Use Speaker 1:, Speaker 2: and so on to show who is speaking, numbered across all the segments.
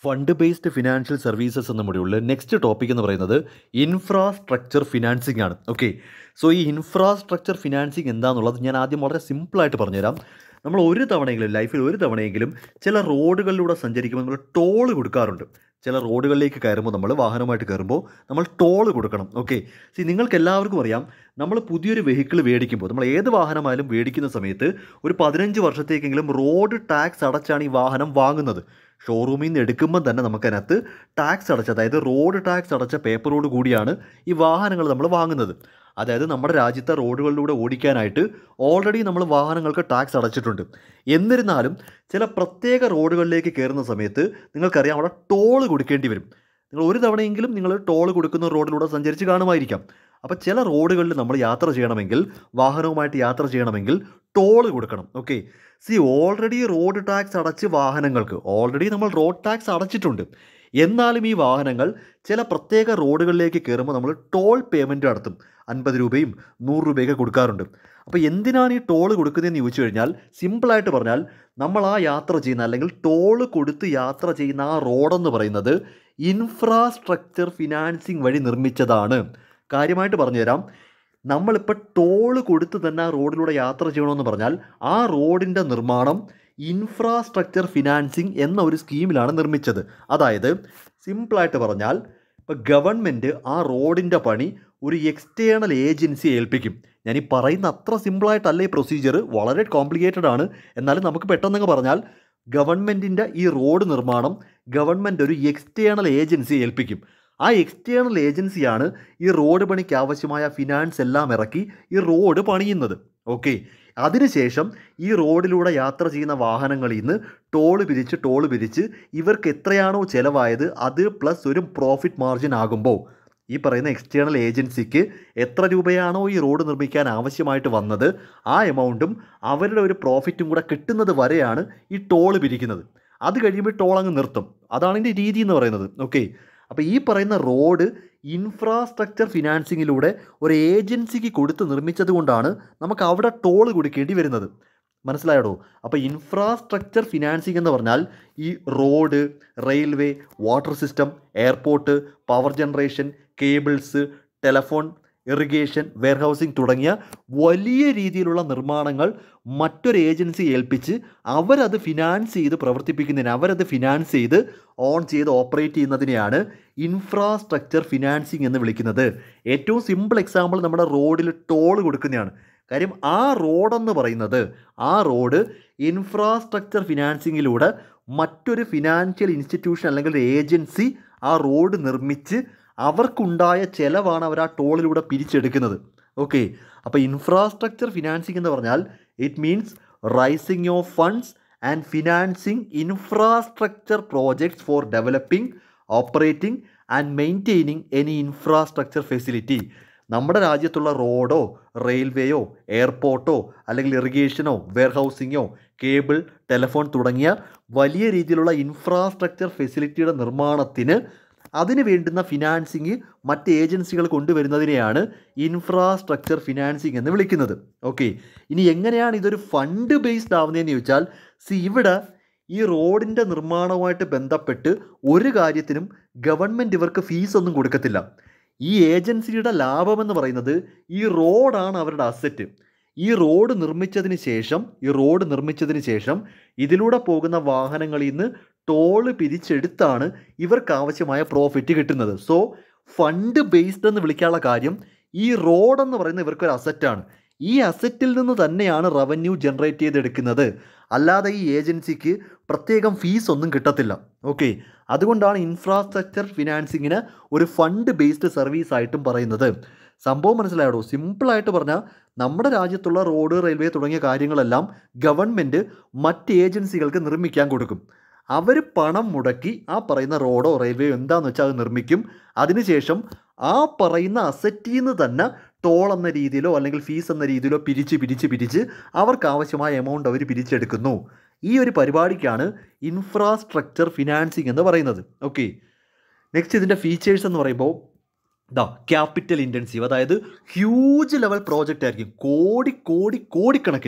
Speaker 1: fund based financial services എന്ന മൊഡ്യൂളിൽ next topic എന്ന് പറയുന്നത് ഇൻഫ്രാസ്ട്രക്ചർ ഫിനാൻസിംഗ് ആണ് ഓക്കെ സോ ഈ ഇൻഫ്രാസ്ട്രക്ചർ ഫിനാൻസിങ് എന്താണെന്നുള്ളത് ഞാൻ ആദ്യം വളരെ സിമ്പിളായിട്ട് പറഞ്ഞുതരാം നമ്മൾ ഒരു തവണയെങ്കിലും ലൈഫിൽ ഒരു തവണയെങ്കിലും ചില റോഡുകളിലൂടെ സഞ്ചരിക്കുമ്പോൾ നമ്മൾ ടോൾ കൊടുക്കാറുണ്ട് ചില റോഡുകളിലേക്ക് കയറുമ്പോൾ നമ്മൾ വാഹനമായിട്ട് കയറുമ്പോൾ നമ്മൾ ടോൾ കൊടുക്കണം ഓക്കെ സി നിങ്ങൾക്ക് എല്ലാവർക്കും അറിയാം നമ്മൾ പുതിയൊരു വെഹിക്കിൾ മേടിക്കുമ്പോൾ നമ്മൾ ഏത് വാഹനമായാലും മേടിക്കുന്ന സമയത്ത് ഒരു പതിനഞ്ച് വർഷത്തേക്കെങ്കിലും റോഡ് ടാക്സ് അടച്ചാണ് ഈ വാഹനം വാങ്ങുന്നത് ഷോറൂമിൽ നിന്ന് എടുക്കുമ്പോൾ തന്നെ നമുക്കതിനകത്ത് ടാക്സ് അടച്ച അതായത് റോഡ് ടാക്സ് അടച്ച പേപ്പറോട് കൂടിയാണ് ഈ വാഹനങ്ങൾ നമ്മൾ വാങ്ങുന്നത് അതായത് നമ്മുടെ രാജ്യത്തെ റോഡുകളിലൂടെ ഓടിക്കാനായിട്ട് ഓൾറെഡി നമ്മൾ വാഹനങ്ങൾക്ക് ടാക്സ് അടച്ചിട്ടുണ്ട് എന്നിരുന്നാലും ചില പ്രത്യേക റോഡുകളിലേക്ക് കയറുന്ന സമയത്ത് നിങ്ങൾക്കറിയാം അവിടെ ടോൾ കൊടുക്കേണ്ടി വരും നിങ്ങൾ ഒരു തവണയെങ്കിലും നിങ്ങൾ ടോൾ കൊടുക്കുന്ന റോഡിലൂടെ സഞ്ചരിച്ച് കാണുമായിരിക്കാം അപ്പോൾ ചില റോഡുകളിൽ നമ്മൾ യാത്ര ചെയ്യണമെങ്കിൽ വാഹനവുമായിട്ട് യാത്ര ചെയ്യണമെങ്കിൽ ടോൾ കൊടുക്കണം okay see already road tax അടച്ച് വാഹനങ്ങൾക്ക് ഓൾറെഡി നമ്മൾ റോഡ് ടാക്സ് അടച്ചിട്ടുണ്ട് എന്നാലും ഈ വാഹനങ്ങൾ ചില പ്രത്യേക റോഡുകളിലേക്ക് കയറുമ്പോൾ നമ്മൾ ടോൾ പേയ്മെൻറ്റ് നടത്തും അൻപത് രൂപയും നൂറ് രൂപയൊക്കെ കൊടുക്കാറുണ്ട് അപ്പോൾ എന്തിനാണ് ഈ ടോൾ കൊടുക്കുന്നതെന്ന് ചോദിച്ചു കഴിഞ്ഞാൽ സിമ്പിളായിട്ട് പറഞ്ഞാൽ നമ്മൾ ആ യാത്ര ചെയ്യുന്ന അല്ലെങ്കിൽ ടോൾ കൊടുത്ത് യാത്ര ചെയ്യുന്ന ആ റോഡെന്ന് പറയുന്നത് ഇൻഫ്രാസ്ട്രക്ചർ ഫിനാൻസിങ് വഴി നിർമ്മിച്ചതാണ് കാര്യമായിട്ട് പറഞ്ഞുതരാം നമ്മളിപ്പോൾ ടോള് കൊടുത്ത് തന്നെ ആ റോഡിലൂടെ യാത്ര ചെയ്യണമെന്ന് പറഞ്ഞാൽ ആ റോഡിൻ്റെ നിർമ്മാണം ഇൻഫ്രാസ്ട്രക്ചർ ഫിനാൻസിങ് എന്ന ഒരു സ്കീമിലാണ് നിർമ്മിച്ചത് അതായത് സിമ്പിളായിട്ട് പറഞ്ഞാൽ ഇപ്പോൾ ഗവൺമെൻറ് ആ റോഡിൻ്റെ പണി ഒരു എക്സ്റ്റേണൽ ഏജൻസിയെ ഏൽപ്പിക്കും ഞാൻ ഈ പറയുന്ന അത്ര സിമ്പിളായിട്ടല്ല ഈ പ്രൊസീജിയർ വളരെ കോംപ്ലിക്കേറ്റഡ് ആണ് എന്നാലും നമുക്ക് പെട്ടെന്നങ്ങ് പറഞ്ഞാൽ ഗവൺമെൻറ്റിൻ്റെ ഈ റോഡ് നിർമ്മാണം ഗവൺമെൻറ് ഒരു എക്സ്റ്റേണൽ ഏജൻസിയെ ഏൽപ്പിക്കും ആ എക്സ്റ്റേണൽ ഏജൻസിയാണ് ഈ റോഡ് പണിക്ക് ആവശ്യമായ ഫിനാൻസ് എല്ലാം ഇറക്കി ഈ റോഡ് പണിയുന്നത് ഓക്കെ അതിനുശേഷം ഈ റോഡിലൂടെ യാത്ര ചെയ്യുന്ന വാഹനങ്ങളിൽ നിന്ന് ടോള് പിരിച്ച് ടോള് പിരിച്ച് ഇവർക്ക് എത്രയാണോ ചിലവായത് അത് പ്ലസ് ഒരു പ്രോഫിറ്റ് മാർജിൻ ആകുമ്പോൾ ഈ പറയുന്ന എക്സ്റ്റേണൽ ഏജൻസിക്ക് എത്ര രൂപയാണോ ഈ റോഡ് നിർമ്മിക്കാൻ ആവശ്യമായിട്ട് വന്നത് ആ എമൗണ്ടും അവരുടെ ഒരു പ്രോഫിറ്റും കൂടെ കിട്ടുന്നത് വരെയാണ് ഈ ടോള് പിരിക്കുന്നത് അത് കഴിയുമ്പോൾ ടോൾ അങ്ങ് നിർത്തും അതാണ് ഇതിൻ്റെ രീതി എന്ന് പറയുന്നത് ഓക്കെ അപ്പോൾ ഈ പറയുന്ന റോഡ് ഇൻഫ്രാസ്ട്രക്ചർ ഫിനാൻസിങ്ങിലൂടെ ഒരു ഏജൻസിക്ക് കൊടുത്ത് നിർമ്മിച്ചത് കൊണ്ടാണ് നമുക്ക് അവിടെ ടോൾ കൊടുക്കേണ്ടി വരുന്നത് മനസ്സിലായടോ അപ്പോൾ ഇൻഫ്രാസ്ട്രക്ചർ ഫിനാൻസിങ് എന്ന് പറഞ്ഞാൽ ഈ road railway water system airport power generation cables telephone irrigation warehousing തുടങ്ങിയ വലിയ രീതിയിലുള്ള നിർമ്മാണങ്ങൾ മറ്റൊരു ഏജൻസി ഏൽപ്പിച്ച് അവരത് ഫിനാൻസ് ചെയ്ത് പ്രവർത്തിപ്പിക്കുന്നതിന് അവരത് ഫിനാൻസ് ചെയ്ത് ഓൺ ചെയ്ത് ഓപ്പറേറ്റ് ചെയ്യുന്നതിനെയാണ് ഇൻഫ്രാസ്ട്രക്ചർ ഫിനാൻസിങ് എന്ന് വിളിക്കുന്നത് ഏറ്റവും സിമ്പിൾ എക്സാമ്പിൾ നമ്മുടെ റോഡിൽ ടോൾ കൊടുക്കുന്നതാണ് കാര്യം ആ റോഡെന്ന് പറയുന്നത് ആ റോഡ് ഇൻഫ്രാസ്ട്രക്ചർ ഫിനാൻസിങ്ങിലൂടെ മറ്റൊരു ഫിനാൻഷ്യൽ ഇൻസ്റ്റിറ്റ്യൂഷൻ അല്ലെങ്കിൽ ഒരു ഏജൻസി ആ റോഡ് നിർമ്മിച്ച് അവർക്കുണ്ടായ ചിലവാണ് അവർ ആ ടോളിലൂടെ പിരിച്ചെടുക്കുന്നത് ഓക്കെ അപ്പോൾ ഇൻഫ്രാസ്ട്രക്ചർ ഫിനാൻസിങ് എന്ന് പറഞ്ഞാൽ it means raising of funds and financing infrastructure projects for developing operating and maintaining any infrastructure facility നമ്മുടെ രാജ്യത്തുള്ള റോഡോ റെയിൽവേയോ എയർപോർട്ടോ അല്ലെങ്കിൽ ഇറിഗേഷനോ വെയർഹൗസിങ്ങോ കേബിൾ ടെലിഫോൺ തുടങ്ങിയ വലിയ രീതിയിലുള്ള ഇൻഫ്രാസ്ട്രക്ചർ ഫെസിലിറ്റിയുടെ നിർമ്മാണത്തിന് അതിന് വേണ്ടുന്ന ഫിനാൻസിങ് മറ്റ് ഏജൻസികൾ കൊണ്ടുവരുന്നതിനെയാണ് ഇൻഫ്രാസ്ട്രക്ചർ ഫിനാൻസിങ് എന്ന് വിളിക്കുന്നത് ഓക്കെ ഇനി എങ്ങനെയാണ് ഇതൊരു ഫണ്ട് ബേസ്ഡ് ആവുന്നതെന്ന് ചോദിച്ചാൽ സി ഇവിടെ ഈ റോഡിൻ്റെ നിർമ്മാണവുമായിട്ട് ബന്ധപ്പെട്ട് ഒരു കാര്യത്തിനും ഗവൺമെൻറ് ഇവർക്ക് ഫീസ് ഒന്നും കൊടുക്കത്തില്ല ഈ ഏജൻസിയുടെ ലാഭമെന്ന് പറയുന്നത് ഈ റോഡാണ് അവരുടെ അസറ്റ് ഈ റോഡ് നിർമ്മിച്ചതിന് ശേഷം ഈ റോഡ് നിർമ്മിച്ചതിന് ശേഷം ഇതിലൂടെ പോകുന്ന വാഹനങ്ങളിൽ നിന്ന് ടോള് പിരിച്ചെടുത്താണ് ഇവർക്ക് ആവശ്യമായ പ്രോഫിറ്റ് കിട്ടുന്നത് സോ ഫണ്ട് ബേസ്ഡ് എന്ന് വിളിക്കാനുള്ള കാര്യം ഈ റോഡ് എന്ന് പറയുന്നത് ഇവർക്കൊരു അസറ്റാണ് ഈ അസറ്റിൽ നിന്ന് തന്നെയാണ് റവന്യൂ ജനറേറ്റ് ചെയ്തെടുക്കുന്നത് അല്ലാതെ ഈ ഏജൻസിക്ക് പ്രത്യേകം ഫീസ് ഒന്നും കിട്ടത്തില്ല ഓക്കെ അതുകൊണ്ടാണ് ഇൻഫ്രാസ്ട്രക്ചർ ഫിനാൻസിങ്ങിന് ഒരു ഫണ്ട് ബേസ്ഡ് സർവീസ് ആയിട്ടും പറയുന്നത് സംഭവം മനസ്സിലായടോ സിമ്പിളായിട്ട് പറഞ്ഞാൽ നമ്മുടെ രാജ്യത്തുള്ള റോഡ് റെയിൽവേ തുടങ്ങിയ കാര്യങ്ങളെല്ലാം ഗവൺമെൻറ് മറ്റ് ഏജൻസികൾക്ക് നിർമ്മിക്കാൻ കൊടുക്കും അവർ പണം മുടക്കി ആ പറയുന്ന റോഡോ റെയിൽവേയോ എന്താണെന്ന് വെച്ചാൽ അത് നിർമ്മിക്കും അതിനുശേഷം ആ പറയുന്ന അസറ്റിൽ നിന്ന് തന്നെ ടോൾ എന്ന രീതിയിലോ അല്ലെങ്കിൽ ഫീസ് എന്ന രീതിയിലോ പിരിച്ച് പിരിച്ച് പിരിച്ച് അവർക്ക് ആവശ്യമായ എമൗണ്ട് അവർ പിരിച്ചെടുക്കുന്നു ഈ ഒരു പരിപാടിക്കാണ് ഇൻഫ്രാസ്ട്രക്ചർ ഫിനാൻസിങ് എന്ന് പറയുന്നത് ഓക്കെ നെക്സ്റ്റ് ഇതിൻ്റെ ഫീച്ചേഴ്സ് എന്ന് പറയുമ്പോൾ ദാ ക്യാപിറ്റൽ ഇൻറ്റൻസീവ് അതായത് ഹ്യൂജ് ലെവൽ പ്രോജക്റ്റ് ആയിരിക്കും കോടി കോടി കോടിക്കണക്കിന്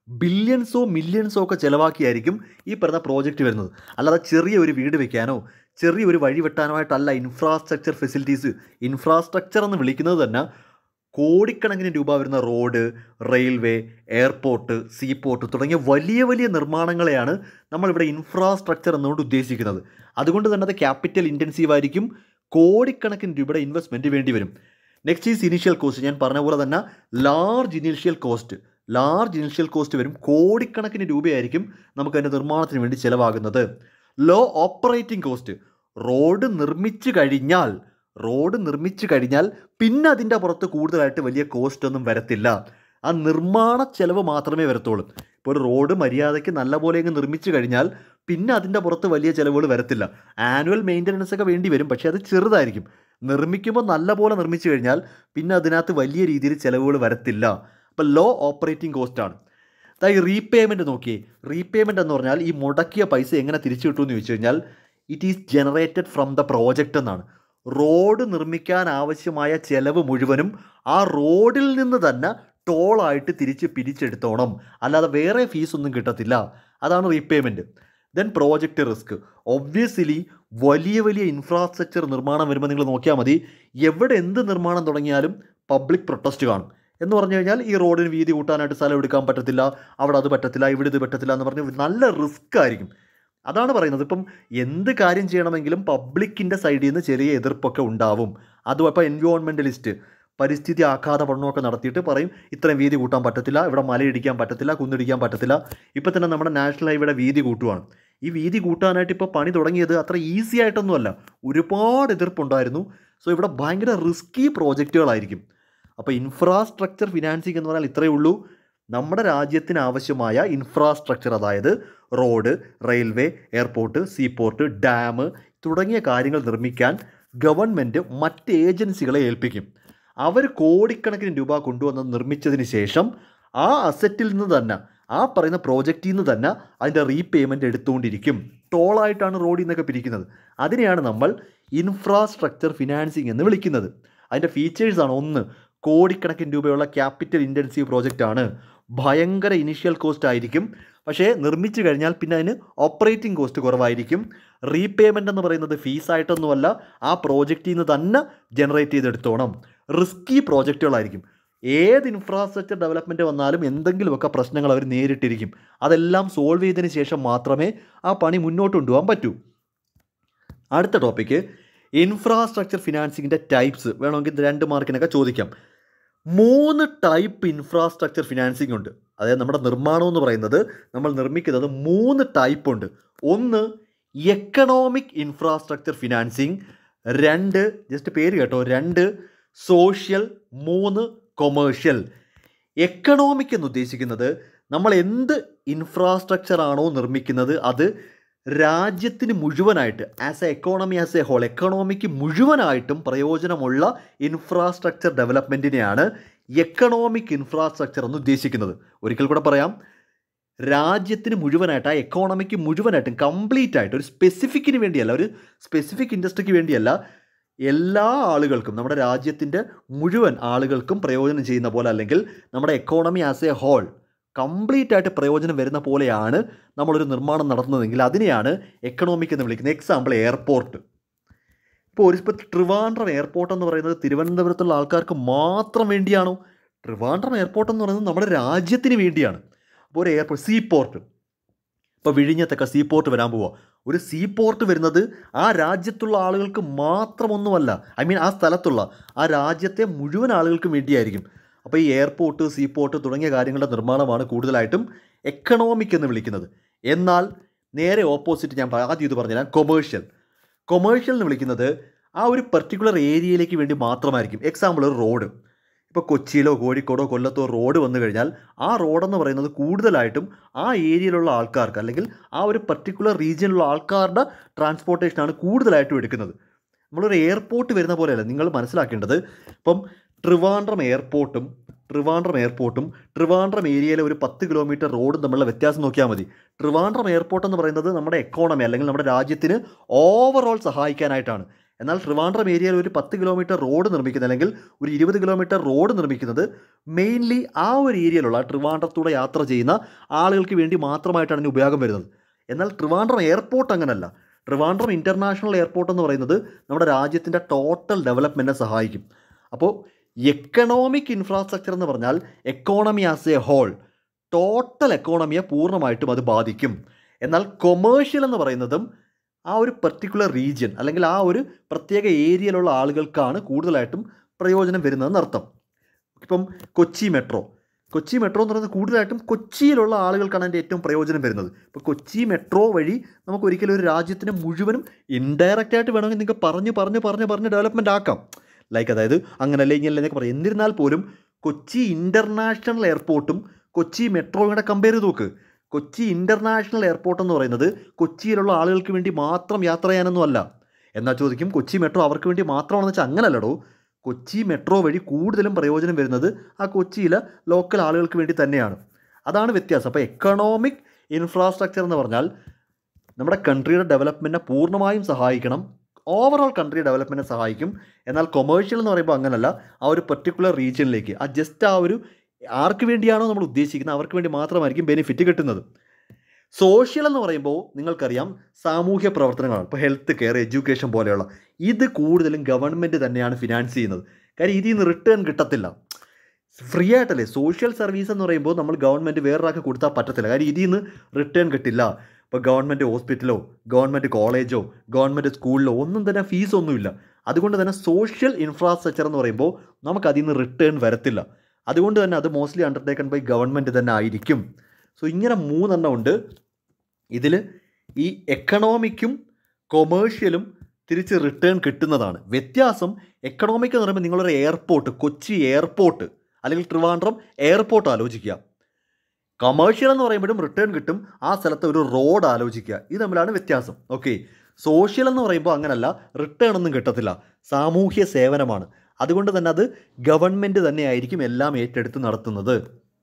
Speaker 1: ബില്യൺസോ മില്യൺസോ ഒക്കെ ചിലവാക്കിയായിരിക്കും ഈ പറഞ്ഞ പ്രോജക്റ്റ് വരുന്നത് അല്ലാതെ ചെറിയ ഒരു വീട് വെക്കാനോ ചെറിയ ഒരു വഴി വെട്ടാനോ ആയിട്ടല്ല ഇൻഫ്രാസ്ട്രക്ചർ ഫെസിലിറ്റീസ് ഇൻഫ്രാസ്ട്രക്ചർ എന്ന് വിളിക്കുന്നത് തന്നെ കോടിക്കണക്കിന് രൂപ വരുന്ന റോഡ് റെയിൽവേ എയർപോർട്ട് സീപോർട്ട് തുടങ്ങിയ വലിയ വലിയ നിർമ്മാണങ്ങളെയാണ് നമ്മളിവിടെ ഇൻഫ്രാസ്ട്രക്ചർ എന്നുകൊണ്ട് ഉദ്ദേശിക്കുന്നത് അതുകൊണ്ട് തന്നെ അത് ക്യാപിറ്റൽ ഇൻറ്റൻസീവ് ആയിരിക്കും കോടിക്കണക്കിന് രൂപയുടെ ഇൻവെസ്റ്റ്മെൻറ്റ് വേണ്ടി വരും നെക്സ്റ്റ് ഈസ് ഇനീഷ്യൽ കോസ്റ്റ് ഞാൻ പറഞ്ഞ പോലെ തന്നെ large initial cost large initial cost വരും കോടിക്കണക്കിന് രൂപയായിരിക്കും നമുക്ക് അതിൻ്റെ നിർമ്മാണത്തിന് വേണ്ടി ചിലവാകുന്നത് ലോ ഓപ്പറേറ്റിംഗ് കോസ്റ്റ് റോഡ് നിർമ്മിച്ചു കഴിഞ്ഞാൽ റോഡ് നിർമ്മിച്ചു കഴിഞ്ഞാൽ പിന്നെ അതിൻ്റെ പുറത്ത് കൂടുതലായിട്ട് വലിയ കോസ്റ്റ് ഒന്നും വരത്തില്ല ആ നിർമ്മാണ ചെലവ് മാത്രമേ വരത്തുള്ളൂ ഇപ്പോൾ ഒരു റോഡ് മര്യാദയ്ക്ക് നല്ലപോലെ അങ്ങ് നിർമ്മിച്ചു കഴിഞ്ഞാൽ പിന്നെ അതിൻ്റെ പുറത്ത് വലിയ ചിലവുകൾ വരത്തില്ല ആനുവൽ മെയിൻ്റനൻസ് ഒക്കെ വേണ്ടി വരും പക്ഷേ അത് ചെറുതായിരിക്കും നിർമ്മിക്കുമ്പോൾ നല്ലപോലെ നിർമ്മിച്ചു കഴിഞ്ഞാൽ പിന്നെ അതിനകത്ത് വലിയ രീതിയിൽ ചിലവുകൾ വരത്തില്ല അപ്പോൾ ലോ ഓപ്പറേറ്റിംഗ് കോസ്റ്റാണ് അതായത് റീപേയ്മെൻറ്റ് നോക്കിയേ റീപേയ്മെൻറ്റ് എന്ന് പറഞ്ഞാൽ ഈ മുടക്കിയ പൈസ എങ്ങനെ തിരിച്ചു കിട്ടുമെന്ന് ചോദിച്ചു കഴിഞ്ഞാൽ it is generated from the project എന്നാണ് റോഡ് നിർമ്മിക്കാൻ ആവശ്യമായ ചെലവ് മുഴുവനും ആ റോഡിൽ നിന്ന് തന്നെ ടോളായിട്ട് തിരിച്ച് പിരിച്ചെടുത്തോണം അല്ലാതെ വേറെ ഫീസ് ഒന്നും കിട്ടത്തില്ല അതാണ് repayment then project risk obviously വലിയ വലിയ ഇൻഫ്രാസ്ട്രക്ചർ നിർമ്മാണം വരുമ്പോൾ നിങ്ങൾ നോക്കിയാൽ മതി എവിടെ എന്ത് നിർമ്മാണം തുടങ്ങിയാലും പബ്ലിക് പ്രൊട്ടസ്റ്റ് കാണും എന്ന് പറഞ്ഞു കഴിഞ്ഞാൽ ഈ റോഡിന് വീതി കൂട്ടാനായിട്ട് സ്ഥലം എടുക്കാൻ പറ്റത്തില്ല അവിടെ അത് പറ്റത്തില്ല ഇവിടെ ഇത് പറ്റത്തില്ല എന്ന് പറഞ്ഞ് നല്ല റിസ്ക് ആയിരിക്കും അതാണ് പറയുന്നത് ഇപ്പം എന്ത് കാര്യം ചെയ്യണമെങ്കിലും പബ്ലിക്കിൻ്റെ സൈഡിൽ നിന്ന് ചെറിയ എതിർപ്പൊക്കെ ഉണ്ടാവും അതും അപ്പോൾ എൻവയോൺമെൻറ്റലിസ്റ്റ് പരിസ്ഥിതി ആഘാത പഠനമൊക്കെ നടത്തിയിട്ട് പറയും ഇത്രയും വീതി കൂട്ടാൻ പറ്റത്തില്ല ഇവിടെ മലയിടിക്കാൻ പറ്റത്തില്ല കുന്നിടിക്കാൻ പറ്റത്തില്ല ഇപ്പം തന്നെ നമ്മുടെ നാഷണൽ ഹൈവേയുടെ വീതി കൂട്ടുവാണ് ഈ വീതി കൂട്ടാനായിട്ട് ഇപ്പോൾ പണി തുടങ്ങിയത് അത്ര ഈസി ആയിട്ടൊന്നുമല്ല ഒരുപാട് എതിർപ്പുണ്ടായിരുന്നു സോ ഇവിടെ ഭയങ്കര റിസ്കി പ്രോജക്റ്റുകളായിരിക്കും അപ്പോൾ ഇൻഫ്രാസ്ട്രക്ചർ ഫിനാൻസിങ് എന്ന് പറഞ്ഞാൽ ഇത്രയേ ഉള്ളൂ നമ്മുടെ രാജ്യത്തിന് ആവശ്യമായ ഇൻഫ്രാസ്ട്രക്ചർ അതായത് road railway airport seaport dam തുടങ്ങിയ കാര്യങ്ങൾ നിർമ്മിക്കാൻ ഗവൺമെൻറ് മറ്റ് ഏജൻസികളെ ഏൽപ്പിക്കും അവർ കോടിക്കണക്കിന് രൂപ കൊണ്ടുവന്ന് നിർമ്മിച്ചതിന് ശേഷം ആ അസറ്റിൽ നിന്ന് തന്നെ ആ പറയുന്ന പ്രോജക്റ്റിൽ നിന്ന് തന്നെ അതിൻ്റെ റീപേയ്മെൻറ്റ് എടുത്തുകൊണ്ടിരിക്കും ടോളായിട്ടാണ് റോഡിൽ നിന്നൊക്കെ പിരിക്കുന്നത് അതിനെയാണ് നമ്മൾ ഇൻഫ്രാസ്ട്രക്ചർ ഫിനാൻസിങ് എന്ന് വിളിക്കുന്നത് അതിൻ്റെ ഫീച്ചേഴ്സാണ് ഒന്ന് കോടിക്കണക്കിന് രൂപയുള്ള ക്യാപിറ്റൽ ഇൻറ്റൻസീവ് പ്രോജക്റ്റ് ആണ് ഭയങ്കര ഇനിഷ്യൽ കോസ്റ്റ് ആയിരിക്കും പക്ഷേ നിർമ്മിച്ചു കഴിഞ്ഞാൽ പിന്നെ അതിന് ഓപ്പറേറ്റിംഗ് കോസ്റ്റ് കുറവായിരിക്കും റീപേയ്മെൻ്റ് എന്ന് പറയുന്നത് ഫീസായിട്ടൊന്നുമല്ല ആ പ്രോജക്റ്റിൽ നിന്ന് തന്നെ ജനറേറ്റ് ചെയ്തെടുത്തോണം റിസ്കി പ്രോജക്റ്റുകളായിരിക്കും ഏത് ഇൻഫ്രാസ്ട്രക്ചർ ഡെവലപ്മെൻറ്റ് വന്നാലും എന്തെങ്കിലുമൊക്കെ പ്രശ്നങ്ങൾ അവർ നേരിട്ടിരിക്കും അതെല്ലാം സോൾവ് ചെയ്തതിന് ശേഷം മാത്രമേ ആ പണി മുന്നോട്ട് കൊണ്ടുപോകാൻ പറ്റൂ അടുത്ത ടോപ്പിക്ക് ഇൻഫ്രാസ്ട്രക്ചർ ഫിനാൻസിങ്ങിൻ്റെ ടൈപ്സ് വേണമെങ്കിൽ രണ്ട് മാർക്കിനൊക്കെ ചോദിക്കാം മൂന്ന് ടൈപ്പ് ഇൻഫ്രാസ്ട്രക്ചർ ഫിനാൻസിങ് ഉണ്ട് അതായത് നമ്മുടെ നിർമ്മാണം എന്ന് പറയുന്നത് നമ്മൾ നിർമ്മിക്കുന്നത് മൂന്ന് ടൈപ്പ് ഉണ്ട് ഒന്ന് എക്കണോമിക് ഇൻഫ്രാസ്ട്രക്ചർ ഫിനാൻസിങ് രണ്ട് ജസ്റ്റ് പേര് കേട്ടോ രണ്ട് സോഷ്യൽ മൂന്ന് കൊമേഴ്ഷ്യൽ എക്കണോമിക് എന്ന് ഉദ്ദേശിക്കുന്നത് നമ്മൾ എന്ത് ഇൻഫ്രാസ്ട്രക്ചർ ആണോ നിർമ്മിക്കുന്നത് അത് രാജ്യത്തിന് മുഴുവനായിട്ട് as a economy as a whole economic മുഴുവനായിട്ടും പ്രയോജനമുള്ള ഇൻഫ്രാസ്ട്രക്ചർ ഡെവലപ്മെൻറ്റിനെയാണ് എക്കണോമിക് ഇൻഫ്രാസ്ട്രക്ചർ എന്ന് ഉദ്ദേശിക്കുന്നത് ഒരിക്കൽ കൂടെ പറയാം രാജ്യത്തിന് മുഴുവനായിട്ട് ആ എക്കോണമിക്ക് മുഴുവനായിട്ടും കംപ്ലീറ്റ് ആയിട്ട് ഒരു സ്പെസിഫിക്കിന് വേണ്ടിയല്ല ഒരു സ്പെസിഫിക് ഇൻഡസ്ട്രിക്ക് വേണ്ടിയല്ല എല്ലാ ആളുകൾക്കും നമ്മുടെ രാജ്യത്തിൻ്റെ മുഴുവൻ ആളുകൾക്കും പ്രയോജനം ചെയ്യുന്ന പോലെ അല്ലെങ്കിൽ നമ്മുടെ economy as a whole complete ആയിട്ട് പ്രയോജനം വരുന്ന പോലെയാണ് നമ്മളൊരു നിർമ്മാണം നടത്തുന്നതെങ്കിൽ അതിനെയാണ് എക്കണോമിക് എന്ന് വിളിക്കുന്നത് എക്സാമ്പിൾ എയർപോർട്ട് ഇപ്പോൾ ഒരു ഇപ്പോൾ ട്രിവാൻഡ്രം എയർപോർട്ട് എന്ന് പറയുന്നത് തിരുവനന്തപുരത്തുള്ള ആൾക്കാർക്ക് മാത്രം വേണ്ടിയാണോ ട്രിവാൻഡ്രം എയർപോർട്ട് എന്ന് പറയുന്നത് നമ്മുടെ രാജ്യത്തിന് വേണ്ടിയാണ് അപ്പോൾ ഒരു എയർപോർട്ട് സീ പോർട്ട് ഇപ്പോൾ വിഴിഞ്ഞത്തൊക്കെ സീ പോർട്ട് വരാൻ പോവുക ഒരു സീ പോർട്ട് വരുന്നത് ആ രാജ്യത്തുള്ള ആളുകൾക്ക് മാത്രമൊന്നുമല്ല ഐ മീൻ ആ സ്ഥലത്തുള്ള ആ രാജ്യത്തെ മുഴുവൻ ആളുകൾക്കും വേണ്ടിയായിരിക്കും അപ്പോൾ ഈ എയർപോർട്ട് സീ പോർട്ട് തുടങ്ങിയ കാര്യങ്ങളുടെ നിർമ്മാണമാണ് കൂടുതലായിട്ടും എക്കണോമിക് എന്ന് വിളിക്കുന്നത് എന്നാൽ നേരെ ഓപ്പോസിറ്റ് ഞാൻ പ- ആദ്യം ഇത് പറഞ്ഞുതരാം കൊമേഴ്ഷ്യൽ കൊമേഴ്ഷ്യൽ എന്ന് വിളിക്കുന്നത് ആ ഒരു പെർട്ടിക്കുലർ ഏരിയയിലേക്ക് വേണ്ടി മാത്രമായിരിക്കും എക്സാമ്പിൾ ഒരു റോഡ് ഇപ്പോൾ കൊച്ചിയിലോ കോഴിക്കോടോ കൊല്ലത്തോ റോഡ് വന്നു കഴിഞ്ഞാൽ ആ റോഡെന്ന് പറയുന്നത് കൂടുതലായിട്ടും ആ ഏരിയയിലുള്ള ആൾക്കാർക്ക് അല്ലെങ്കിൽ ആ ഒരു പർട്ടിക്കുലർ റീജിയനിലുള്ള ആൾക്കാരുടെ ട്രാൻസ്പോർട്ടേഷനാണ് കൂടുതലായിട്ടും എടുക്കുന്നത് നമ്മളൊരു എയർപോർട്ട് വരുന്ന പോലെയല്ല നിങ്ങൾ മനസ്സിലാക്കേണ്ടത് ഇപ്പം ട്രിവാൻഡ്രം എയർപോർട്ടും ട്രിവാൻഡ്രം എയർപോർട്ടും ട്രിവാൻഡ്രം ഏരിയയിലെ ഒരു പത്ത് കിലോമീറ്റർ റോഡും തമ്മിലുള്ള വ്യത്യാസം നോക്കിയാൽ മതി ട്രിവാൻഡ്രം എയർപോർട്ട് എന്ന് പറയുന്നത് നമ്മുടെ എക്കോണമി അല്ലെങ്കിൽ നമ്മുടെ രാജ്യത്തിന് ഓവറോൾ സഹായിക്കാനായിട്ടാണ് എന്നാൽ ട്രിവാൻഡ്രം ഏരിയയിൽ ഒരു പത്ത് കിലോമീറ്റർ റോഡ് നിർമ്മിക്കുന്നത് അല്ലെങ്കിൽ ഒരു ഇരുപത് കിലോമീറ്റർ റോഡ് നിർമ്മിക്കുന്നത് മെയിൻലി ആ ഒരു ഏരിയയിലുള്ള ട്രിവാൻഡ്രത്തൂടെ യാത്ര ചെയ്യുന്ന ആളുകൾക്ക് വേണ്ടി മാത്രമായിട്ടാണ് ഇതിന് ഉപയോഗം വരുന്നത് എന്നാൽ ട്രിവാൻഡ്രം എയർപോർട്ട് അങ്ങനല്ല ട്രിവാൻഡ്രം ഇൻ്റർനാഷണൽ എയർപോർട്ട് എന്ന് പറയുന്നത് നമ്മുടെ രാജ്യത്തിൻ്റെ ടോട്ടൽ ഡെവലപ്മെൻറ്റിനെ സഹായിക്കും അപ്പോൾ എക്കണോമിക് ഇൻഫ്രാസ്ട്രക്ചർ എന്ന് പറഞ്ഞാൽ economy as a whole total എക്കോണമിയെ പൂർണ്ണമായിട്ടും അത് ബാധിക്കും എന്നാൽ കൊമേഴ്ഷ്യൽ എന്ന് പറയുന്നതും ആ ഒരു പെർട്ടിക്കുലർ റീജിയൻ അല്ലെങ്കിൽ ആ ഒരു പ്രത്യേക ഏരിയയിലുള്ള ആളുകൾക്കാണ് കൂടുതലായിട്ടും പ്രയോജനം വരുന്നതെന്ന് അർത്ഥം ഇപ്പം കൊച്ചി മെട്രോ കൊച്ചി മെട്രോ എന്ന് പറയുന്നത് കൂടുതലായിട്ടും കൊച്ചിയിലുള്ള ആളുകൾക്കാണ് അതിൻ്റെ ഏറ്റവും പ്രയോജനം വരുന്നത് ഇപ്പോൾ കൊച്ചി മെട്രോ വഴി നമുക്ക് ഒരിക്കലും ഒരു രാജ്യത്തിന് മുഴുവനും ഇൻഡയറക്റ്റ് ആയിട്ട് വേണമെങ്കിൽ നിങ്ങൾക്ക് പറഞ്ഞ് പറഞ്ഞ് പറഞ്ഞ് പറഞ്ഞ് ഡെവലപ്മെൻറ്റ് ആക്കാം ലൈക്ക് അതായത് അങ്ങനല്ലേ ഇങ്ങനല്ലേ എന്നൊക്കെ പറയും എന്നിരുന്നാൽ പോലും കൊച്ചി ഇൻ്റർനാഷണൽ എയർപോർട്ടും കൊച്ചി മെട്രോയും കൂടെ കമ്പയർ ചെയ്ത് നോക്ക് കൊച്ചി ഇൻ്റർനാഷണൽ എയർപോർട്ട് എന്ന് പറയുന്നത് കൊച്ചിയിലുള്ള ആളുകൾക്ക് വേണ്ടി മാത്രം യാത്ര ചെയ്യാനൊന്നും അല്ല എന്നാൽ ചോദിക്കും കൊച്ചി മെട്രോ അവർക്ക് വേണ്ടി മാത്രമാണെന്ന് വെച്ചാൽ അങ്ങനല്ലടോ കൊച്ചി മെട്രോ വഴി കൂടുതലും പ്രയോജനം വരുന്നത് ആ കൊച്ചിയിലെ ലോക്കൽ ആളുകൾക്ക് വേണ്ടി തന്നെയാണ് അതാണ് വ്യത്യാസം അപ്പോൾ എക്കണോമിക് ഇൻഫ്രാസ്ട്രക്ചർ എന്ന് പറഞ്ഞാൽ നമ്മുടെ കൺട്രിയുടെ ഡെവലപ്മെൻറ്റിനെ പൂർണ്ണമായും സഹായിക്കണം ഓവറോൾ കൺട്രി ഡെവലപ്മെൻറ്റിനെ സഹായിക്കും എന്നാൽ കൊമേഴ്ഷ്യൽ എന്ന് പറയുമ്പോൾ അങ്ങനല്ല ആ ഒരു പെർട്ടിക്കുലർ റീജിയനിലേക്ക് ആ ജസ്റ്റ് ആ ഒരു ആർക്ക് വേണ്ടിയാണോ നമ്മൾ ഉദ്ദേശിക്കുന്നത് അവർക്ക് വേണ്ടി മാത്രമായിരിക്കും ബെനിഫിറ്റ് കിട്ടുന്നത് സോഷ്യൽ എന്ന് പറയുമ്പോൾ നിങ്ങൾക്കറിയാം സാമൂഹ്യ പ്രവർത്തനങ്ങളാണ് ഇപ്പോൾ ഹെൽത്ത് കെയർ എഡ്യൂക്കേഷൻ പോലെയുള്ള ഇത് കൂടുതലും ഗവൺമെൻറ് തന്നെയാണ് ഫിനാൻസ് ചെയ്യുന്നത് കാര്യം ഇതിൽ നിന്ന് റിട്ടേൺ കിട്ടത്തില്ല ഫ്രീ ആയിട്ടല്ലേ സോഷ്യൽ സർവീസ് എന്ന് പറയുമ്പോൾ നമ്മൾ ഗവൺമെൻറ് വേറൊരാൾക്ക് കൊടുത്താൽ പറ്റത്തില്ല കാര്യം ഇതിൽ നിന്ന് റിട്ടേൺ കിട്ടില്ല ഇപ്പോൾ ഗവൺമെൻറ് ഹോസ്പിറ്റലോ ഗവൺമെൻറ് കോളേജോ ഗവൺമെൻറ് സ്കൂളിലോ ഒന്നും തന്നെ ഫീസ് ഒന്നുമില്ല അതുകൊണ്ട് തന്നെ സോഷ്യൽ ഇൻഫ്രാസ്ട്രക്ചർ എന്ന് പറയുമ്പോൾ നമുക്ക് അതിൽ നിന്ന് റിട്ടേൺ വരത്തില്ല അതുകൊണ്ട് തന്നെ അത് മോസ്റ്റ്ലി അണ്ടർടേക്കൺ ബൈ ഗവൺമെൻറ് തന്നെ ആയിരിക്കും സോ ഇങ്ങനെ മൂന്നെണ്ണം ഉണ്ട് ഇതിൽ ഈ എക്കണോമിക്കും കൊമേഴ്ഷ്യലും തിരിച്ച് റിട്ടേൺ കിട്ടുന്നതാണ് വ്യത്യാസം എക്കണോമിക് എന്ന് പറയുമ്പോൾ നിങ്ങളൊരു എയർപോർട്ട് കൊച്ചി എയർപോർട്ട് അല്ലെങ്കിൽ ട്രിവാൻഡ്രം എയർപോർട്ട് ആലോചിക്കുക കമേഴ്ഷ്യൽ എന്ന് പറയുമ്പോഴും റിട്ടേൺ കിട്ടും ആ സ്ഥലത്ത് ഒരു റോഡ് ആലോചിക്കുക ഇത് തമ്മിലാണ് വ്യത്യാസം ഓക്കെ സോഷ്യൽ എന്ന് പറയുമ്പോൾ അങ്ങനല്ല റിട്ടേൺ ഒന്നും കിട്ടത്തില്ല സാമൂഹ്യ സേവനമാണ് അതുകൊണ്ട് തന്നെ അത് ഗവൺമെൻറ് തന്നെയായിരിക്കും എല്ലാം ഏറ്റെടുത്ത് നടത്തുന്നത്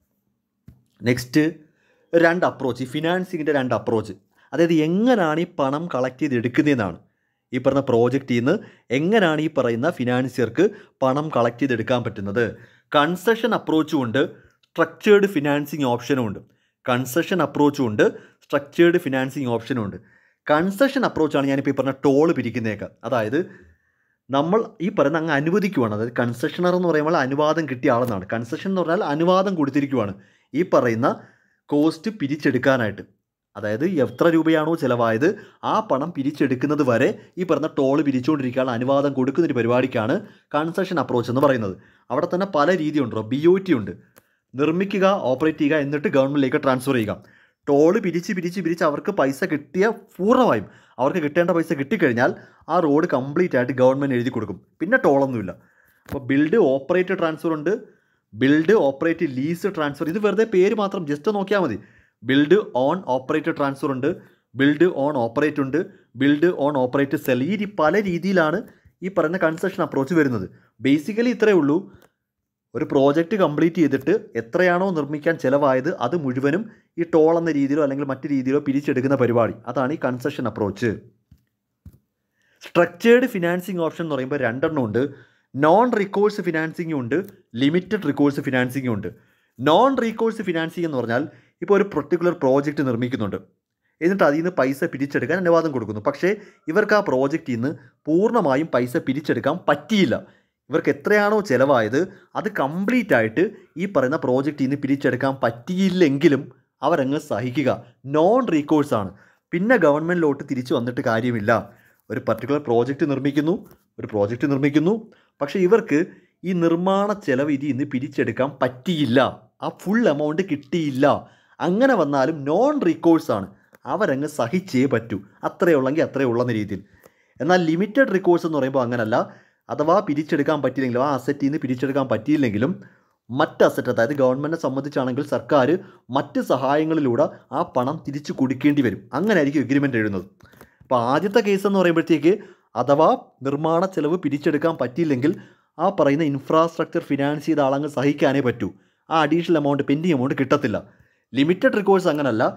Speaker 1: നെക്സ്റ്റ് രണ്ട് അപ്രോച്ച് ഈ ഫിനാൻസിങ്ങിൻ്റെ രണ്ട് അപ്രോച്ച് അതായത് എങ്ങനെയാണ് ഈ പണം കളക്ട് ചെയ്ത് എടുക്കുന്നതെന്നാണ് ഈ പറഞ്ഞ പ്രോജക്റ്റിൽ നിന്ന് എങ്ങനെയാണ് ഈ പറയുന്ന ഫിനാൻസിയർക്ക് പണം കളക്ട് ചെയ്തെടുക്കാൻ പറ്റുന്നത് കൺസെഷൻ അപ്രോച്ചും ഉണ്ട് സ്ട്രക്ചേർഡ് ഫിനാൻസിങ് ഓപ്ഷനും ഉണ്ട് കൺസെഷൻ അപ്രോച്ചും ഉണ്ട് സ്ട്രക്ചേർഡ് ഫിനാൻസിങ് ഓപ്ഷനും ഉണ്ട് കൺസെഷൻ അപ്രോച്ചാണ് ഞാനിപ്പോൾ ഈ പറഞ്ഞ ടോൾ പിരിക്കുന്നതൊക്കെ അതായത് നമ്മൾ ഈ പറയുന്ന അങ്ങ് അനുവദിക്കുവാണ് അതായത് കൺസെഷണർ എന്ന് പറയുമ്പോൾ അനുവാദം കിട്ടിയ ആളെന്നാണ് കൺസെഷൻ എന്ന് പറഞ്ഞാൽ അനുവാദം കൊടുത്തിരിക്കുവാണ് ഈ പറയുന്ന കോസ്റ്റ് പിരിച്ചെടുക്കാനായിട്ട് അതായത് എത്ര രൂപയാണോ ചിലവായത് ആ പണം പിരിച്ചെടുക്കുന്നത് വരെ ഈ പറഞ്ഞ ടോൾ പിരിച്ചുകൊണ്ടിരിക്കാനുള്ള അനുവാദം കൊടുക്കുന്ന ഒരു പരിപാടിക്കാണ് കൺസെഷൻ അപ്രോച്ച് എന്ന് പറയുന്നത് അവിടെ തന്നെ പല രീതിയുണ്ടോ ബി ഒ ടി ഉണ്ട് നിർമ്മിക്കുക ഓപ്പറേറ്റ് ചെയ്യുക എന്നിട്ട് ഗവൺമെൻറ്റിലേക്ക് ട്രാൻസ്ഫർ ചെയ്യുക ടോള് പിരിച്ച് പിരിച്ച് പിരിച്ച് അവർക്ക് പൈസ കിട്ടിയ പൂർണ്ണമായും അവർക്ക് കിട്ടേണ്ട പൈസ കിട്ടിക്കഴിഞ്ഞാൽ ആ റോഡ് കംപ്ലീറ്റ് ആയിട്ട് ഗവൺമെൻറ് എഴുതി കൊടുക്കും പിന്നെ ടോളൊന്നുമില്ല അപ്പോൾ ബിൽഡ് ഓപ്പറേറ്റ് ട്രാൻസ്ഫർ ഉണ്ട് ബിൽഡ് ഓപ്പറേറ്റ് ലീസ് ട്രാൻസ്ഫർ ഇത് വെറുതെ പേര് മാത്രം ജസ്റ്റ് നോക്കിയാൽ മതി ബിൽഡ് ഓൺ ഓപ്പറേറ്റ് ട്രാൻസ്ഫർ ഉണ്ട് ബിൽഡ് ഓൺ ഓപ്പറേറ്റ് ഉണ്ട് ബിൽഡ് ഓൺ ഓപ്പറേറ്റ് സെൽ ഈ രീ- പല രീതിയിലാണ് ഈ പറയുന്ന കൺസെഷൻ അപ്രോച്ച് വരുന്നത് ബേസിക്കലി ഇത്രയേ ഉള്ളൂ ഒരു പ്രോജക്റ്റ് കംപ്ലീറ്റ് ചെയ്തിട്ട് എത്രയാണോ നിർമ്മിക്കാൻ ചിലവായത് അത് മുഴുവനും ഈ ടോൾ എന്ന രീതിയിലോ അല്ലെങ്കിൽ മറ്റു രീതിയിലോ പിരിച്ചെടുക്കുന്ന പരിപാടി അതാണ് ഈ concession approach structured financing option എന്ന് പറയുമ്പോൾ രണ്ടെണ്ണം ഉണ്ട് നോൺ റിക്കോഴ്സ് ഫിനാൻസിങ്ങും ഉണ്ട് ലിമിറ്റഡ് റിക്കോഴ്സ് ഫിനാൻസിങ്ങും ഉണ്ട് നോൺ റീകോഴ്സ് ഫിനാൻസിങ് എന്ന് പറഞ്ഞാൽ ഇപ്പോൾ ഒരു പെർട്ടിക്കുലർ പ്രോജക്റ്റ് നിർമ്മിക്കുന്നുണ്ട് എന്നിട്ട് അതിൽ നിന്ന് പൈസ പിരിച്ചെടുക്കാൻ അനുവാദം കൊടുക്കുന്നു പക്ഷേ ഇവർക്ക് ആ പ്രോജക്റ്റിൽ നിന്ന് പൂർണ്ണമായും പൈസ പിരിച്ചെടുക്കാൻ പറ്റിയില്ല ഇവർക്ക് എത്രയാണോ ചിലവായത് അത് കംപ്ലീറ്റ് ആയിട്ട് ഈ പറയുന്ന പ്രോജക്റ്റിൽ നിന്ന് പിരിച്ചെടുക്കാൻ പറ്റിയില്ലെങ്കിലും അവരങ്ങ് സഹിക്കുക നോൺ റീകോഴ്സ് ആണ് പിന്നെ ഗവൺമെൻറ്റിലോട്ട് തിരിച്ചു വന്നിട്ട് കാര്യമില്ല ഒരു പർട്ടിക്കുലർ പ്രോജക്റ്റ് നിർമ്മിക്കുന്നു ഒരു പ്രോജക്റ്റ് നിർമ്മിക്കുന്നു പക്ഷേ ഇവർക്ക് ഈ നിർമ്മാണ ചെലവ് ഇതിൽ നിന്ന് പിരിച്ചെടുക്കാൻ പറ്റിയില്ല ആ ഫുൾ എമൗണ്ട് കിട്ടിയില്ല അങ്ങനെ വന്നാലും നോൺ റീകോഴ്സ് ആണ് അവരങ്ങ് സഹിച്ചേ പറ്റൂ അത്രയേ ഉള്ളെങ്കിൽ അത്രയേ ഉള്ളെന്ന രീതിയിൽ എന്നാൽ ലിമിറ്റഡ് റിക്കോഴ്സ് എന്ന് പറയുമ്പോൾ അങ്ങനല്ല അഥവാ പിരിച്ചെടുക്കാൻ പറ്റിയില്ലെങ്കിലും ആ അസറ്റിൽ നിന്ന് പിരിച്ചെടുക്കാൻ പറ്റിയില്ലെങ്കിലും മറ്റ് അസറ്റ് അതായത് ഗവൺമെൻറ്റിനെ സംബന്ധിച്ചാണെങ്കിൽ സർക്കാർ മറ്റ് സഹായങ്ങളിലൂടെ ആ പണം തിരിച്ചു കൊടുക്കേണ്ടി വരും അങ്ങനെ ആയിരിക്കും എഗ്രിമെൻ്റ് എഴുതുന്നത് അപ്പോൾ ആദ്യത്തെ കേസ് എന്ന് പറയുമ്പോഴത്തേക്ക് അഥവാ നിർമ്മാണ ചെലവ് പിരിച്ചെടുക്കാൻ പറ്റിയില്ലെങ്കിൽ ആ പറയുന്ന ഇൻഫ്രാസ്ട്രക്ചർ ഫിനാൻസ് ചെയ്ത ആളങ്ങ് സഹിക്കാനേ പറ്റൂ ആ അഡീഷണൽ എമൗണ്ട് പെൻഡിങ് എമൗണ്ട് കിട്ടത്തില്ല ലിമിറ്റഡ് റിക്കോഴ്സ് അങ്ങനല്ല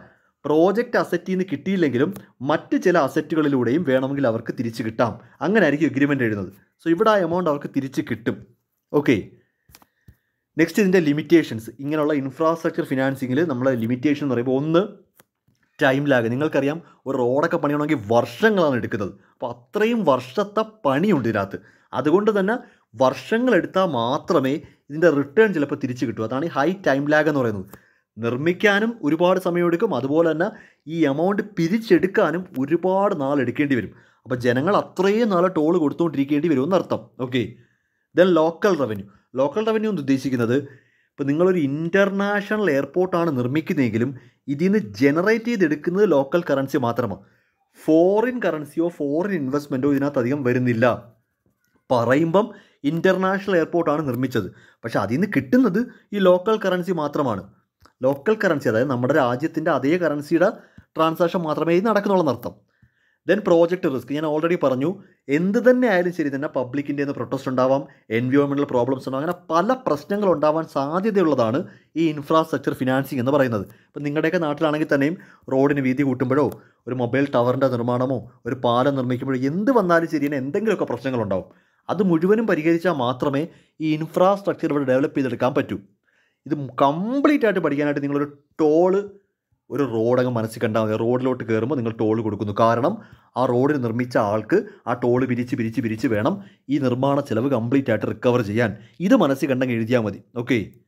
Speaker 1: പ്രോജക്റ്റ് അസറ്റിൽ നിന്ന് കിട്ടിയില്ലെങ്കിലും മറ്റ് ചില അസറ്റുകളിലൂടെയും വേണമെങ്കിൽ അവർക്ക് തിരിച്ച് കിട്ടാം അങ്ങനെ ആയിരിക്കും എഗ്രിമെൻ്റ് എഴുതുന്നത് സോ ഇവിടെ ആ എമൗണ്ട് അവർക്ക് തിരിച്ച് കിട്ടും ഓക്കെ നെക്സ്റ്റ് ഇതിൻ്റെ ലിമിറ്റേഷൻസ് ഇങ്ങനെയുള്ള ഇൻഫ്രാസ്ട്രക്ചർ ഫിനാൻസിങ്ങിൽ നമ്മൾ ലിമിറ്റേഷൻ എന്ന് പറയുമ്പോൾ ഒന്ന് ടൈം ലാഗ് നിങ്ങൾക്കറിയാം ഒരു റോഡൊക്കെ പണിയണമെങ്കിൽ വർഷങ്ങളാണ് എടുക്കുന്നത് അപ്പോൾ അത്രയും വർഷത്തെ പണിയുണ്ട് ഇതിനകത്ത് അതുകൊണ്ട് തന്നെ വർഷങ്ങളെടുത്താൽ മാത്രമേ ഇതിൻ്റെ റിട്ടേൺ ചിലപ്പോൾ തിരിച്ച് കിട്ടൂ അതാണ് ഈ ഹൈ ടൈം ലാഗ് എന്ന് പറയുന്നത് നിർമ്മിക്കാനും ഒരുപാട് സമയമെടുക്കും അതുപോലെ തന്നെ ഈ എമൗണ്ട് പിരിച്ചെടുക്കാനും ഒരുപാട് നാൾ എടുക്കേണ്ടി വരും അപ്പോൾ ജനങ്ങൾ അത്രയും നാൾ ടോൾ കൊടുത്തുകൊണ്ടിരിക്കേണ്ടി വരും എന്നർത്ഥം okay then local revenue local revenue എന്ന് ഉദ്ദേശിക്കുന്നത് ഇപ്പോൾ നിങ്ങളൊരു ഇൻ്റർനാഷണൽ എയർപോർട്ടാണ് നിർമ്മിക്കുന്നതെങ്കിലും ഇതിൽ നിന്ന് ജനറേറ്റ് ചെയ്തെടുക്കുന്നത് ലോക്കൽ കറൻസി മാത്രമാണ് ഫോറിൻ കറൻസിയോ ഫോറിൻ ഇൻവെസ്റ്റ്മെൻറ്റോ ഇതിനകത്ത് അധികം വരുന്നില്ല പറയുമ്പം ഇൻ്റർനാഷണൽ എയർപോർട്ടാണ് നിർമ്മിച്ചത് പക്ഷേ അതിൽ നിന്ന് കിട്ടുന്നത് ഈ ലോക്കൽ കറൻസി മാത്രമാണ് ലോക്കൽ കറൻസി അതായത് നമ്മുടെ രാജ്യത്തിൻ്റെ അതേ കറൻസിയുടെ ട്രാൻസാക്ഷൻ മാത്രമേ ഇത് നടക്കുന്നുള്ളൂ എന്നർത്ഥം ദെൻ പ്രോജക്റ്റ് റിസ്ക് ഞാൻ ഓൾറെഡി പറഞ്ഞു എന്ത് തന്നെ ആയാലും ശരി തന്നെ പബ്ലിക്കിൻ്റെ നിന്ന് പ്രൊട്ടസ്റ്റ് ഉണ്ടാവാം എൻവയോൺമെൻറ്റൽ പ്രോബ്ലംസ് ഉണ്ടാവും അങ്ങനെ പല പ്രശ്നങ്ങൾ ഉണ്ടാവാൻ സാധ്യതയുള്ളതാണ് ഈ ഇൻഫ്രാസ്ട്രക്ചർ ഫിനാൻസിങ് എന്ന് പറയുന്നത് ഇപ്പം നിങ്ങളുടെയൊക്കെ നാട്ടിലാണെങ്കിൽ തന്നെയും റോഡിന് വീതി കൂട്ടുമ്പോഴോ ഒരു മൊബൈൽ ടവറിൻ്റെ നിർമ്മാണമോ ഒരു പാലം നിർമ്മിക്കുമ്പോഴോ എന്ത് വന്നാലും ശരി തന്നെ എന്തെങ്കിലുമൊക്കെ പ്രശ്നങ്ങളുണ്ടാവും അത് മുഴുവനും പരിഹരിച്ചാൽ മാത്രമേ ഈ ഇൻഫ്രാസ്ട്രക്ചർ ഇവിടെ ഡെവലപ്പ് ചെയ്തെടുക്കാൻ പറ്റൂ ഇത് കംപ്ലീറ്റ് ആയിട്ട് പഠിക്കാനായിട്ട് നിങ്ങളൊരു ടോള് ഒരു റോഡങ്ങ് മനസ്സിൽ കണ്ടാൽ മതി റോഡിലോട്ട് കയറുമ്പോൾ നിങ്ങൾ ടോൾ കൊടുക്കുന്നു കാരണം ആ റോഡിന് നിർമ്മിച്ച ആൾക്ക് ആ ടോൾ പിരിച്ച് പിരിച്ച് പിരിച്ച് വേണം ഈ നിർമ്മാണ ചെലവ് കംപ്ലീറ്റ് ആയിട്ട് റിക്കവർ ചെയ്യാൻ ഇത് മനസ്സിൽ കണ്ടങ്ങ് എഴുതിയാൽ മതി ഓക്കെ